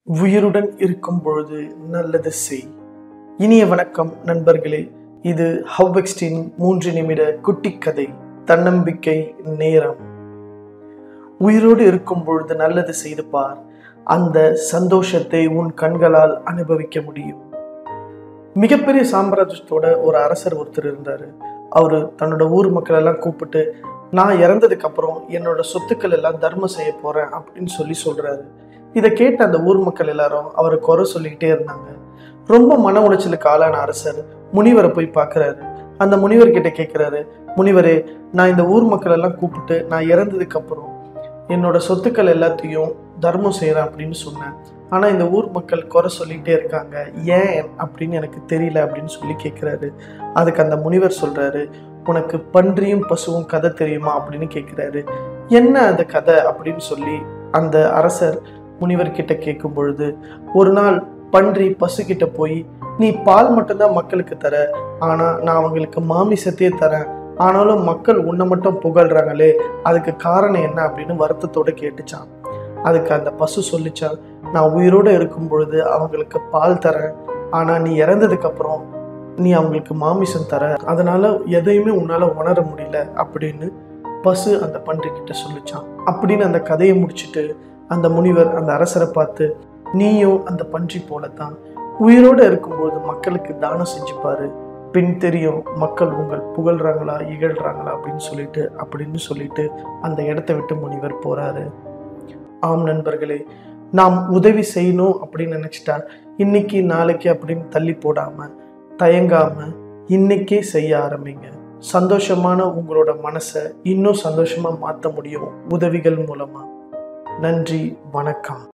உயிருடன் இருக்கும் பொழுது நல்லது செய் இனிய வணக்கம் நண்பர்களே இது ஹவ்வெக்ஸ்டின் மூன்று நிமிட குட்டி கதை தன்னம்பிக்கை நேரம் உயிரோடு இருக்கும் பொழுது நல்லது செய்து பார் அந்த சந்தோஷத்தை உன் கண்களால் அனுபவிக்க முடியும் மிகப்பெரிய சாம்ராஜ்யத்தோட ஒரு அரசர் ஒருத்தர் இருந்தார் அவர் தன்னோட ஊர் மக்கள் எல்லாம் கூப்பிட்டு நான் இறந்ததுக்கு அப்புறம் என்னோட சொத்துக்கள் எல்லாம் தர்மம் செய்ய போறேன் அப்படின்னு சொல்லி சொல்றாரு இதை கேட்ட அந்த ஊர் மக்கள் எல்லாரும் அவரை குறை சொல்லிக்கிட்டே இருந்தாங்க ரொம்ப மன உளைச்சலுக்கு ஆளான அரசர் முனிவரை போய் பார்க்குறாரு அந்த முனிவர் கிட்ட கேட்குறாரு முனிவரே நான் இந்த ஊர் மக்கள் எல்லாம் கூப்பிட்டு நான் இறந்ததுக்கு அப்புறம் என்னோட சொத்துக்கள் எல்லாத்தையும் தர்மம் செய்கிறேன் அப்படின்னு சொன்னேன் ஆனால் இந்த ஊர் மக்கள் குறை சொல்லிகிட்டே இருக்காங்க ஏன் அப்படின்னு எனக்கு தெரியல அப்படின்னு சொல்லி கேட்குறாரு அதுக்கு அந்த முனிவர் சொல்கிறாரு உனக்கு பன்றியும் பசுவும் கதை தெரியுமா அப்படின்னு கேட்குறாரு என்ன அந்த கதை அப்படின்னு சொல்லி அந்த அரசர் முனிவர்கிட்ட கேட்கும் பொழுது ஒரு நாள் பன்றி பசுக்கிட்ட போய் நீ பால் மட்டும்தான் மக்களுக்கு தர ஆனால் நான் அவங்களுக்கு மாமிசத்தையே தரேன் ஆனாலும் மக்கள் உன்னை மட்டும் புகழ்றாங்களே அதுக்கு காரணம் என்ன அப்படின்னு வருத்தத்தோட கேட்டுச்சான் அதுக்கு அந்த பசு சொல்லிச்சான் நான் உயிரோடு இருக்கும் பொழுது அவங்களுக்கு பால் தரேன் ஆனால் நீ இறந்ததுக்கு அப்புறம் நீ அவங்களுக்கு மாமிசம் தர அதனால எதையுமே உன்னால உணர முடியல அப்படின்னு பசு அந்த பன்றி கிட்ட சொல்லிச்சான் அப்படின்னு அந்த கதையை முடிச்சுட்டு அந்த முனிவர் அந்த அரசரை பார்த்து நீயும் அந்த பன்றி போலத்தான் உயிரோடு இருக்கும்போது மக்களுக்கு தானம் செஞ்சுப்பாரு பின் தெரியும் மக்கள் உங்கள் புகழ்றாங்களா இகழ்றாங்களா அப்படின்னு சொல்லிட்டு அப்படின்னு சொல்லிட்டு அந்த இடத்த விட்டு முனிவர் போறாரு ஆம் நண்பர்களே நாம் உதவி செய்யணும் அப்படின்னு நினைச்சிட்டா இன்னைக்கு நாளைக்கு அப்படின்னு தள்ளி போடாம தயங்காம இன்னைக்கே செய்ய ஆரம்பிங்க சந்தோஷமான உங்களோட மனசை இன்னும் சந்தோஷமா மாற்ற முடியும் உதவிகள் மூலமா நன்றி வணக்கம்